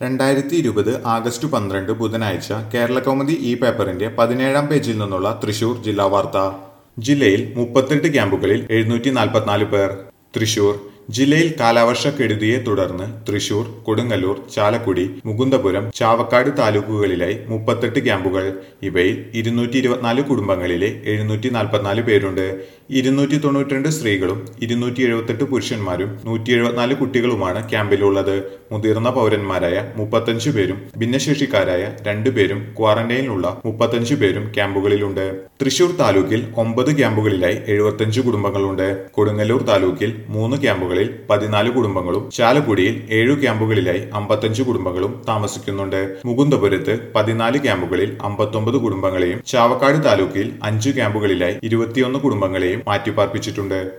രണ്ടായിരത്തി ഇരുപത് ആഗസ്റ്റ് പന്ത്രണ്ട് ബുധനാഴ്ച കേരളകൗമുദി ഈ പേപ്പറിന്റെ പതിനേഴാം പേജിൽ നിന്നുള്ള തൃശൂർ ജില്ലാ വാർത്ത ജില്ലയിൽ മുപ്പത്തെട്ട് ക്യാമ്പുകളിൽ എഴുന്നൂറ്റി നാൽപ്പത്തിനാല് പേർ തൃശൂർ ജില്ലയിൽ കാലവർഷക്കെടുതിയെ തുടർന്ന് തൃശൂർ കൊടുങ്ങല്ലൂർ ചാലക്കുടി മുകുന്ദപുരം ചാവക്കാട് താലൂക്കുകളിലായി മുപ്പത്തെട്ട് ക്യാമ്പുകൾ ഇവയിൽ ഇരുന്നൂറ്റി ഇരുപത്തിനാല് കുടുംബങ്ങളിലെ എഴുന്നൂറ്റി നാൽപ്പത്തിനാല് പേരുണ്ട് ഇരുന്നൂറ്റി തൊണ്ണൂറ്റിരണ്ട് സ്ത്രീകളും ഇരുന്നൂറ്റി എഴുപത്തെട്ട് പുരുഷന്മാരും നൂറ്റി എഴുപത്തിനാല് കുട്ടികളുമാണ് ക്യാമ്പിലുള്ളത് മുതിർന്ന പൗരന്മാരായ മുപ്പത്തഞ്ച് പേരും ഭിന്നശേഷിക്കാരായ രണ്ടുപേരും ക്വാറന്റൈനിലുള്ള മുപ്പത്തഞ്ച് പേരും ക്യാമ്പുകളിലുണ്ട് തൃശൂർ താലൂക്കിൽ ഒമ്പത് ക്യാമ്പുകളിലായി എഴുപത്തഞ്ച് കുടുംബങ്ങളുണ്ട് കൊടുങ്ങല്ലൂർ താലൂക്കിൽ മൂന്ന് ക്യാമ്പുകളിൽ പതിനാല് കുടുംബങ്ങളും ചാലക്കുടിയിൽ ഏഴു ക്യാമ്പുകളിലായി അമ്പത്തഞ്ച് കുടുംബങ്ങളും താമസിക്കുന്നുണ്ട് മുകുന്ദപുരത്ത് പതിനാല് ക്യാമ്പുകളിൽ അമ്പത്തൊമ്പത് കുടുംബങ്ങളെയും ചാവക്കാട് താലൂക്കിൽ അഞ്ചു ക്യാമ്പുകളിലായി ഇരുപത്തിയൊന്ന് കുടുംബങ്ങളെയും മാറ്റിപ്പാർപ്പിച്ചിട്ടുണ്ട്